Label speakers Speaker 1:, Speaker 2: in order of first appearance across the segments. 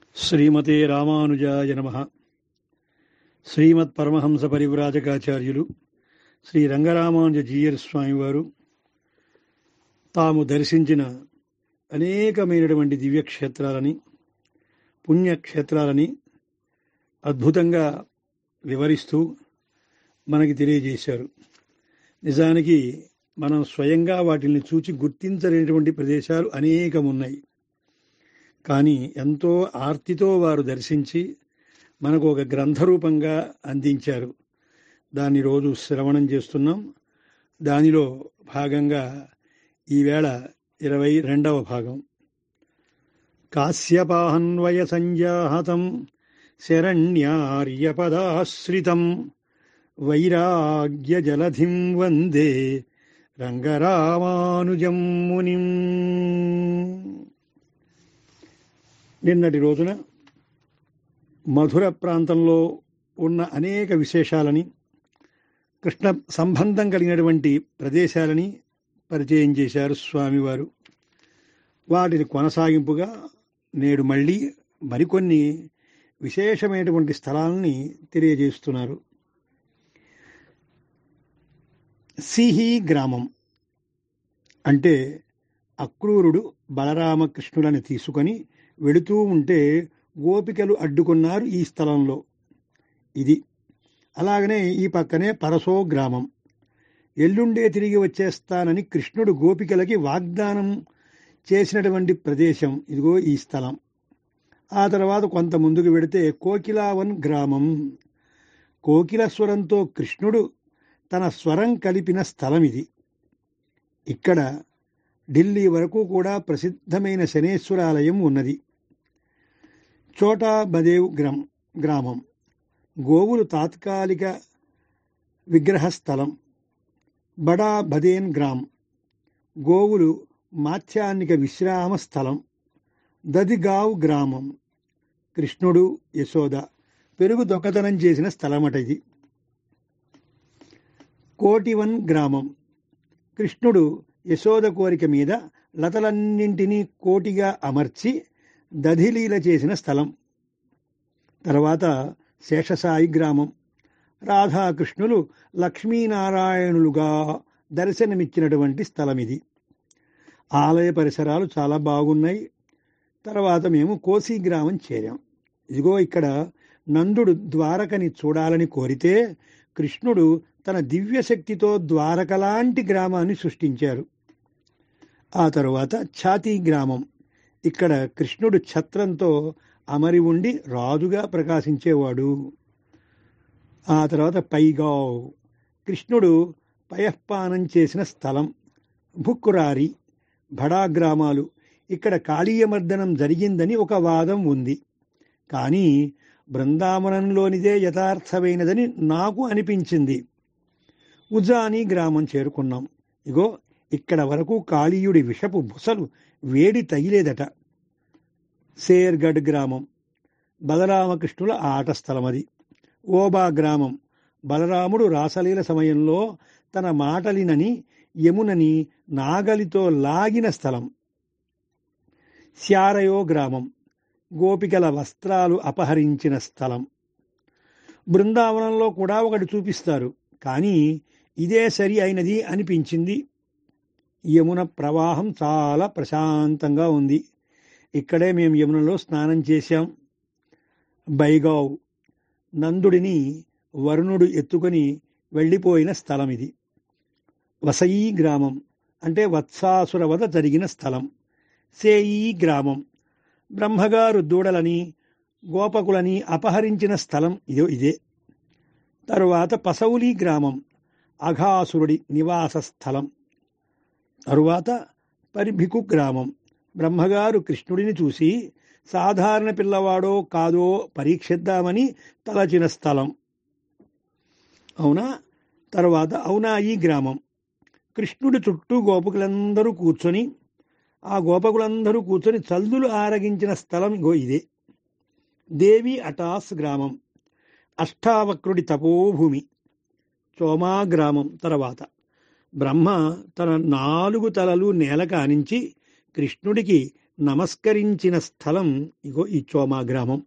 Speaker 1: శ్రీమతే రామానుజాయ నమ శ్రీమత్ పరమహంస పరివ్రాజకాచార్యులు శ్రీ రంగరామానుజ జీయర్ స్వామివారు తాము దర్శించిన అనేకమైనటువంటి దివ్యక్షేత్రాలని పుణ్యక్షేత్రాలని అద్భుతంగా వివరిస్తూ మనకి తెలియజేశారు నిజానికి మనం స్వయంగా వాటిని చూచి గుర్తించలేనటువంటి ప్రదేశాలు అనేకం ఉన్నాయి కానీ ఎంతో ఆర్తితో వారు దర్శించి మనకు ఒక గ్రంథరూపంగా అందించారు దాన్ని రోజు శ్రవణం చేస్తున్నాం దానిలో భాగంగా ఈవేళ ఇరవై రెండవ భాగం కాశ్యపాహన్వయ సంజాహతం శరణ్యార్యపదాశ్రితం వైరాగ్య జలధిం వందే రంగరామానుజం మునిం నిన్నటి రోజున మధుర ప్రాంతంలో ఉన్న అనేక విశేషాలని కృష్ణ సంబంధం కలిగినటువంటి ప్రదేశాలని పరిచయం చేశారు స్వామివారు వాటిని కొనసాగింపుగా నేడు మళ్ళీ మరికొన్ని విశేషమైనటువంటి స్థలాలని తెలియజేస్తున్నారు సిహి గ్రామం అంటే అక్రూరుడు బలరామకృష్ణులని తీసుకొని వెళుతూ ఉంటే గోపికలు అడ్డుకున్నారు ఈ స్థలంలో ఇది అలాగనే ఈ పక్కనే పరసో గ్రామం ఎల్లుండే తిరిగి వచ్చేస్తానని కృష్ణుడు గోపికలకి వాగ్దానం చేసినటువంటి ప్రదేశం ఇదిగో ఈ స్థలం ఆ తర్వాత కొంత ముందుకు వెడితే కోకిలావన్ గ్రామం కోకిల స్వరంతో కృష్ణుడు తన స్వరం కలిపిన స్థలం ఇది ఇక్కడ ఢిల్లీ వరకు కూడా ప్రసిద్ధమైన శనేశ్వరాలయం ఉన్నది చోటా బదేవ్ గ్రం గ్రామం గోవులు తాత్కాలిక విగ్రహ స్థలం బడా బదేన్ గ్రామ్ గోవులు మాధ్యాన్నిక విశ్రామ స్థలం దదిగావ్ గ్రామం కృష్ణుడు యశోద పెరుగు దొంగతనం చేసిన స్థలమట ఇది కోటివన్ గ్రామం కృష్ణుడు యశోద కోరిక మీద లతలన్నింటినీ కోటిగా అమర్చి దధిలీల చేసిన స్థలం తర్వాత శేషసాయి గ్రామం రాధాకృష్ణులు లక్ష్మీనారాయణులుగా దర్శనమిచ్చినటువంటి స్థలం ఇది ఆలయ పరిసరాలు చాలా బాగున్నాయి తర్వాత మేము కోసి గ్రామం చేరాం ఇదిగో ఇక్కడ నందుడు ద్వారకని చూడాలని కోరితే కృష్ణుడు తన దివ్యశక్తితో ద్వారకలాంటి గ్రామాన్ని సృష్టించారు ఆ తరువాత ఛాతీ గ్రామం ఇక్కడ కృష్ణుడు ఛత్రంతో అమరి ఉండి రాజుగా ప్రకాశించేవాడు ఆ తర్వాత పైగావ్ కృష్ణుడు పయఃపానం చేసిన స్థలం భుక్కురారి బడా గ్రామాలు ఇక్కడ కాళీయమర్దనం జరిగిందని ఒక వాదం ఉంది కానీ బృందావనంలోనిదే యథార్థమైనదని నాకు అనిపించింది ఉజాని గ్రామం చేరుకున్నాం ఇగో ఇక్కడ వరకు కాళీయుడి విషపు బుసలు వేడి తగిలేదట శేర్గఢ్ గ్రామం బలరామకృష్ణుల ఆట స్థలం అది ఓబా గ్రామం బలరాముడు రాసలీల సమయంలో తన మాటలినని యమునని నాగలితో లాగిన స్థలం శారయో గ్రామం గోపికల వస్త్రాలు అపహరించిన స్థలం బృందావనంలో కూడా ఒకటి చూపిస్తారు కానీ ఇదే సరి అయినది అనిపించింది యమున ప్రవాహం చాలా ప్రశాంతంగా ఉంది ఇక్కడే మేము యమునలో స్నానం చేశాం బైగావ్ నందుడిని వరుణుడు ఎత్తుకొని వెళ్ళిపోయిన స్థలం ఇది వసయీ గ్రామం అంటే వత్సాసుర వద జరిగిన స్థలం సేయీ గ్రామం బ్రహ్మగారు దూడలని గోపకులని అపహరించిన స్థలం ఇదో ఇదే తరువాత పసౌలి గ్రామం అఘాసురుడి నివాస స్థలం తరువాత పరిభికు గ్రామం బ్రహ్మగారు కృష్ణుడిని చూసి సాధారణ పిల్లవాడో కాదో పరీక్షిద్దామని తలచిన స్థలం అవునా తర్వాత అవునాయి గ్రామం కృష్ణుడి చుట్టూ గోపకులందరూ కూర్చొని ఆ గోపకులందరూ కూర్చొని చల్దులు ఆరగించిన స్థలం గో ఇదే దేవి అటాస్ గ్రామం అష్టావక్రుడి తపోభూమి చోమా గ్రామం తర్వాత బ్రహ్మ తన నాలుగు తలలు నేల కానించి కృష్ణుడికి నమస్కరించిన స్థలం ఇగో ఈ చోమా గ్రామం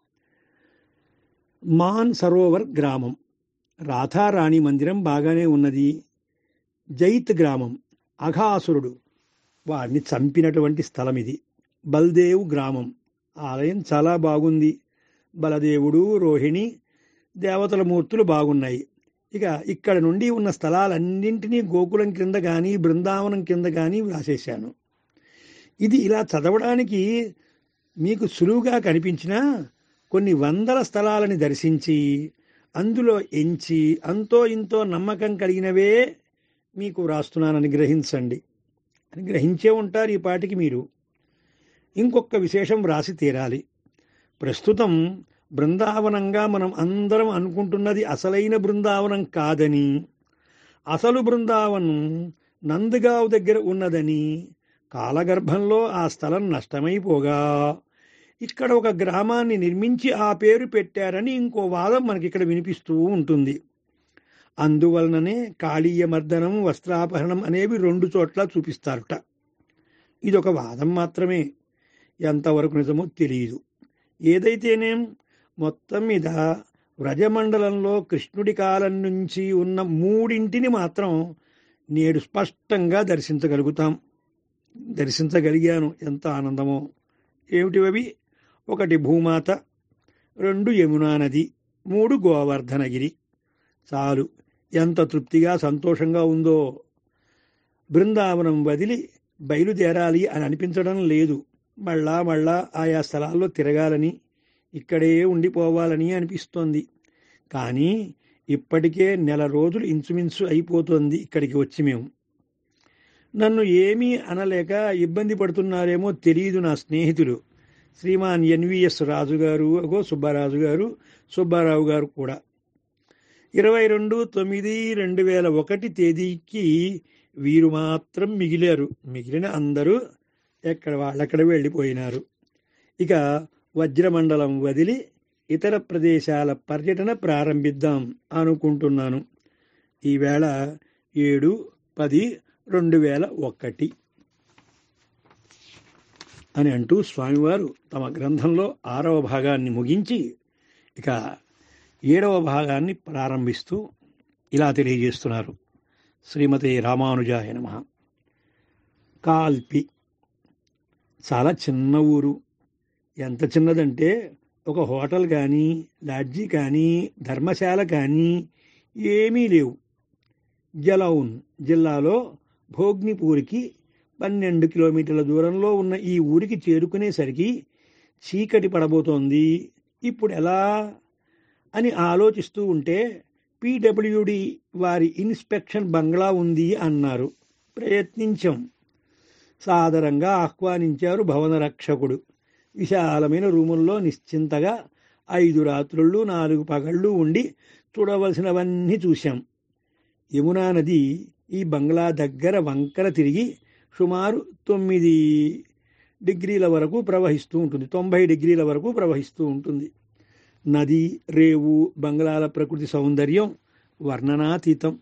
Speaker 1: మాన్ సరోవర్ గ్రామం రాధారాణి మందిరం బాగానే ఉన్నది జైత్ గ్రామం అఘాసురుడు వాడిని చంపినటువంటి స్థలం ఇది బల్దేవ్ గ్రామం ఆలయం చాలా బాగుంది బలదేవుడు రోహిణి దేవతల మూర్తులు బాగున్నాయి ఇక ఇక్కడ నుండి ఉన్న స్థలాలన్నింటినీ గోకులం కింద కానీ బృందావనం కింద కానీ వ్రాసేశాను ఇది ఇలా చదవడానికి మీకు సులువుగా కనిపించినా కొన్ని వందల స్థలాలని దర్శించి అందులో ఎంచి అంతో ఇంతో నమ్మకం కలిగినవే మీకు వ్రాస్తున్నానని గ్రహించండి అని గ్రహించే ఉంటారు ఈ పాటికి మీరు ఇంకొక విశేషం వ్రాసి తీరాలి ప్రస్తుతం బృందావనంగా మనం అందరం అనుకుంటున్నది అసలైన బృందావనం కాదని అసలు బృందావనం నందగావ్ దగ్గర ఉన్నదని కాలగర్భంలో ఆ స్థలం నష్టమైపోగా ఇక్కడ ఒక గ్రామాన్ని నిర్మించి ఆ పేరు పెట్టారని ఇంకో వాదం మనకి ఇక్కడ వినిపిస్తూ ఉంటుంది అందువలననే కాళీయ మర్దనం వస్త్రాపహరణం అనేవి రెండు చోట్ల చూపిస్తారట ఇదొక వాదం మాత్రమే ఎంతవరకు నిజమో తెలియదు ఏదైతేనేం మొత్తం మీద వ్రజమండలంలో కృష్ణుడి కాలం నుంచి ఉన్న మూడింటిని మాత్రం నేడు స్పష్టంగా దర్శించగలుగుతాం దర్శించగలిగాను ఎంత ఆనందమో ఏమిటివవి ఒకటి భూమాత రెండు యమునా నది మూడు గోవర్ధనగిరి చాలు ఎంత తృప్తిగా సంతోషంగా ఉందో బృందావనం వదిలి బయలుదేరాలి అని అనిపించడం లేదు మళ్ళా మళ్ళా ఆయా స్థలాల్లో తిరగాలని ఇక్కడే ఉండిపోవాలని అనిపిస్తోంది కానీ ఇప్పటికే నెల రోజులు ఇంచుమించు అయిపోతోంది ఇక్కడికి వచ్చి మేము నన్ను ఏమీ అనలేక ఇబ్బంది పడుతున్నారేమో తెలియదు నా స్నేహితులు శ్రీమాన్ ఎన్విఎస్ రాజు గారు అగో సుబ్బారాజు గారు సుబ్బారావు గారు కూడా ఇరవై రెండు తొమ్మిది రెండు వేల ఒకటి తేదీకి వీరు మాత్రం మిగిలారు మిగిలిన అందరూ ఎక్కడ వాళ్ళక్కడ వెళ్ళిపోయినారు ఇక వజ్రమండలం వదిలి ఇతర ప్రదేశాల పర్యటన ప్రారంభిద్దాం అనుకుంటున్నాను ఈవేళ ఏడు పది రెండు వేల ఒకటి అని అంటూ స్వామివారు తమ గ్రంథంలో ఆరవ భాగాన్ని ముగించి ఇక ఏడవ భాగాన్ని ప్రారంభిస్తూ ఇలా తెలియజేస్తున్నారు శ్రీమతి రామానుజాయ నమ కాల్పి చాలా చిన్న ఊరు ఎంత చిన్నదంటే ఒక హోటల్ కానీ లాడ్జీ కానీ ధర్మశాల కానీ ఏమీ లేవు జలౌన్ జిల్లాలో భోగ్నిపూర్కి పన్నెండు కిలోమీటర్ల దూరంలో ఉన్న ఈ ఊరికి చేరుకునేసరికి చీకటి పడబోతోంది ఇప్పుడు ఎలా అని ఆలోచిస్తూ ఉంటే పీడబ్ల్యూడి వారి ఇన్స్పెక్షన్ బంగ్లా ఉంది అన్నారు ప్రయత్నించాం సాదరంగా ఆహ్వానించారు భవన రక్షకుడు విశాలమైన రూముల్లో నిశ్చింతగా ఐదు రాత్రుళ్ళు నాలుగు పగళ్ళు ఉండి చూడవలసినవన్నీ చూశాం యమునా నది ఈ బంగ్లా దగ్గర వంకర తిరిగి సుమారు తొమ్మిది డిగ్రీల వరకు ప్రవహిస్తూ ఉంటుంది తొంభై డిగ్రీల వరకు ప్రవహిస్తూ ఉంటుంది నది రేవు బంగ్లాల ప్రకృతి సౌందర్యం వర్ణనాతీతం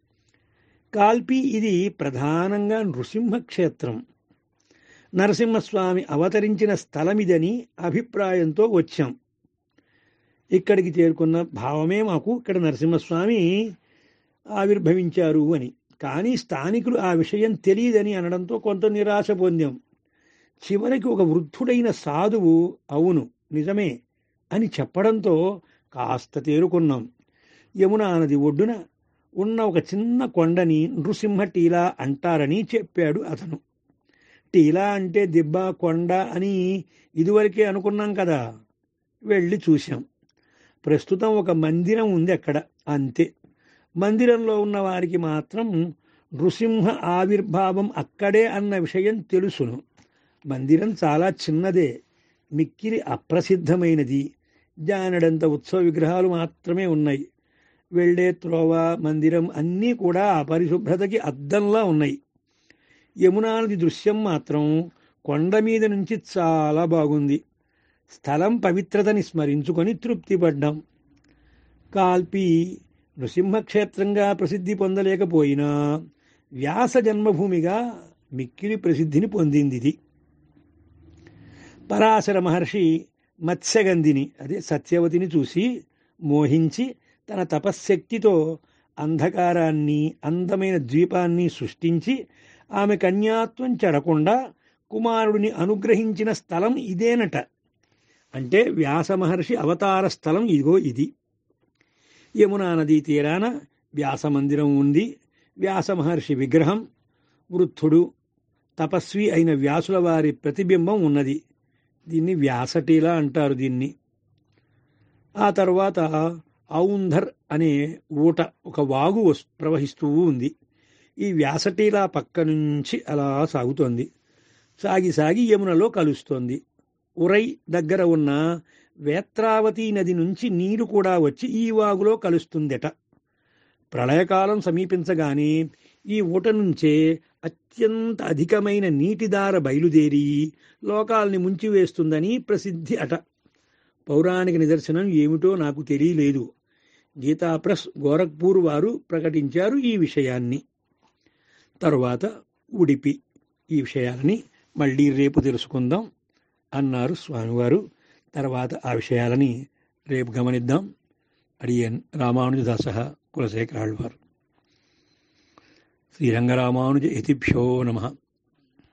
Speaker 1: కాల్పి ఇది ప్రధానంగా నృసింహ క్షేత్రం నరసింహస్వామి అవతరించిన స్థలమిదని అభిప్రాయంతో వచ్చాం ఇక్కడికి చేరుకున్న భావమే మాకు ఇక్కడ నరసింహస్వామి ఆవిర్భవించారు అని కానీ స్థానికులు ఆ విషయం తెలియదని అనడంతో కొంత నిరాశ పొందాం చివరికి ఒక వృద్ధుడైన సాధువు అవును నిజమే అని చెప్పడంతో కాస్త తేరుకున్నాం యమునా నది ఒడ్డున ఉన్న ఒక చిన్న కొండని నృసింహ టీలా అంటారని చెప్పాడు అతను టీలా అంటే దిబ్బ కొండ అని ఇదివరకే అనుకున్నాం కదా వెళ్ళి చూశాం ప్రస్తుతం ఒక మందిరం ఉంది అక్కడ అంతే మందిరంలో ఉన్న వారికి మాత్రం నృసింహ ఆవిర్భావం అక్కడే అన్న విషయం తెలుసును మందిరం చాలా చిన్నదే మిక్కిలి అప్రసిద్ధమైనది జానడంత ఉత్సవ విగ్రహాలు మాత్రమే ఉన్నాయి వెళ్ళే త్రోవ మందిరం అన్నీ కూడా అపరిశుభ్రతకి అద్దంలా ఉన్నాయి యమునా నది దృశ్యం మాత్రం కొండ మీద నుంచి చాలా బాగుంది స్థలం పవిత్రతని స్మరించుకొని తృప్తిపడ్డాం కాల్పి నృసింహక్షేత్రంగా ప్రసిద్ధి పొందలేకపోయినా వ్యాస జన్మభూమిగా మిక్కిలి ప్రసిద్ధిని పొందింది ఇది పరాశర మహర్షి మత్స్యగంధిని అదే సత్యవతిని చూసి మోహించి తన తపశ్శక్తితో అంధకారాన్ని అందమైన ద్వీపాన్ని సృష్టించి ఆమె కన్యాత్వం చెడకుండా కుమారుడిని అనుగ్రహించిన స్థలం ఇదేనట అంటే వ్యాస మహర్షి అవతార స్థలం ఇదిగో ఇది యమునా నదీ తీరాన వ్యాస మందిరం ఉంది వ్యాస మహర్షి విగ్రహం వృద్ధుడు తపస్వి అయిన వ్యాసుల వారి ప్రతిబింబం ఉన్నది దీన్ని వ్యాసటీల అంటారు దీన్ని ఆ తర్వాత ఔంధర్ అనే ఊట ఒక వాగు వస్- ప్రవహిస్తూ ఉంది ఈ వ్యాసటీల పక్క నుంచి అలా సాగుతోంది సాగి సాగి యమునలో కలుస్తోంది ఉరై దగ్గర ఉన్న వేత్రావతి నది నుంచి నీరు కూడా వచ్చి ఈ వాగులో కలుస్తుందట ప్రళయకాలం సమీపించగానే ఈ ఊట నుంచే అత్యంత అధికమైన నీటిదార బయలుదేరి లోకాల్ని ముంచివేస్తుందని ప్రసిద్ధి అట పౌరాణిక నిదర్శనం ఏమిటో నాకు తెలియలేదు గీతా ప్రెస్ గోరఖ్పూర్ వారు ప్రకటించారు ఈ విషయాన్ని తరువాత ఉడిపి ఈ విషయాలని మళ్ళీ రేపు తెలుసుకుందాం అన్నారు స్వామివారు తర్వాత ఆ విషయాలని రేపు గమనిద్దాం అడియన్ రామానుజదాస కులశేఖరాళ్వారు శ్రీరంగరామానుజ యతిభ్యో నమ